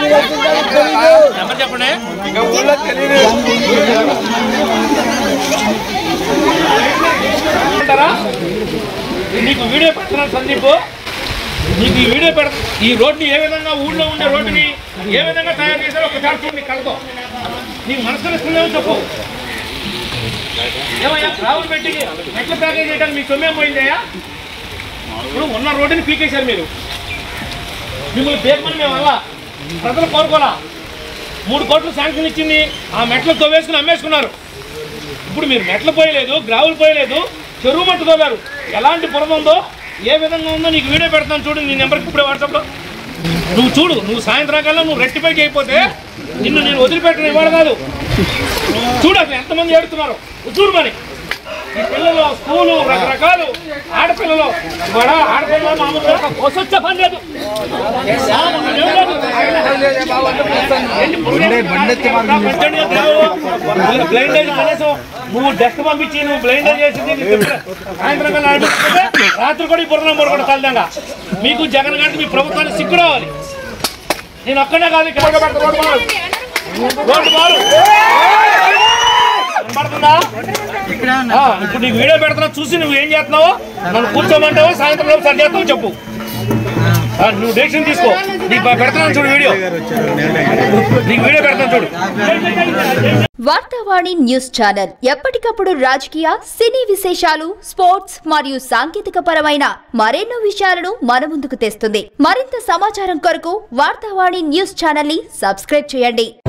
Number చెప్పండి అంటారా? నీకు వీడియో పెడుతున్నాను సందీప్ నీకు ఈ వీడియో పెడ ఈ రోడ్ని ఏ విధంగా ఊళ్ళో ఉండే రోడ్డుని ఏ విధంగా తయారు చేశారో ఒకసారి చూడు నీ కళ్ళతో నీకు మనసులో ఇస్తుందేమో చెప్పు ఏమయ్యా రావులు పెట్టి ఎట్లా ప్యాకేజ్ చేయడానికి మీ సొమ్మేం పోయిందయ్యా ఇప్పుడు ఉన్న రోడ్డుని పీకేశారు మీరు మిమ్మల్ని పేర్మని మేము వల్ల ప్రజలు కోరుకోలా మూడు కోట్లు శాంక్షన్ ఇచ్చింది ఆ మెట్లు తవ్వేసుకుని అమ్మేసుకున్నారు ఇప్పుడు మీరు మెట్లు పోయలేదు గ్రావులు పోయలేదు చెరువు మట్టు తోగారు ఎలాంటి బురద ఉందో ఏ విధంగా ఉందో నీకు వీడియో పెడతాను చూడు నీ నెంబర్కి ఇప్పుడే వాట్సాప్లో నువ్వు చూడు నువ్వు సాయంత్రం కల్లా నువ్వు రెక్టిఫై చేయకపోతే నిన్ను నేను వదిలిపెట్టిన ఇవాళ కాదు చూడు అసలు ఎంతమంది ఏడుతున్నారు చూడు మరి ఈ పిల్లలు స్కూలు రకరకాలు ఆడపిల్లలు కూడా ఆడపిల్లలు మామూలుగా వసొచ్చే పని లేదు బ్లైండేజ్ కనీసం నువ్వు డెస్క్ పంపించి నువ్వు బ్లైండేజ్ చేసి దీన్ని తిప్ప- సాయంత్రం కల్లా ఆడిపిస్తే రాత్రి కూడా ఈ బుర్ర బుర్ర కూడా తల్లిదంగా మీకు జగన్ గారికి మీ ప్రభుత్వానికి సిగ్గు రావాలి నేను ఒక్కనే కాదు ఇక్కడ కూడా పెడతా రోడ్డు మారు. రోడ్డు మారు. కనపడుతుందా ఆ, ఇప్పుడు నీకు వీడియో పెడుతున్నా చూసి నువ్వు ఏం చేస్తున్నావో నన్ను కూర్చోమంటావో సాయంత్రం లోపు సరి చేస్తావు చెప్పు ఆ, నువ్వు డెసిషన్ తీసుకో నీకు పెడుతున్నాను చూడు వీడియో నీకు వీడియో పెడతాను చూడు వార్తావాణి న్యూస్ ఛానల్ ఎప్పటికప్పుడు రాజకీయ సినీ విశేషాలు స్పోర్ట్స్ మరియు సాంకేతిక పరమైన మరెన్నో విషయాలను మన ముందుకు తెస్తుంది మరింత సమాచారం కొరకు వార్తావాణి న్యూస్ ఛానల్ ని సబ్స్క్రైబ్ చేయండి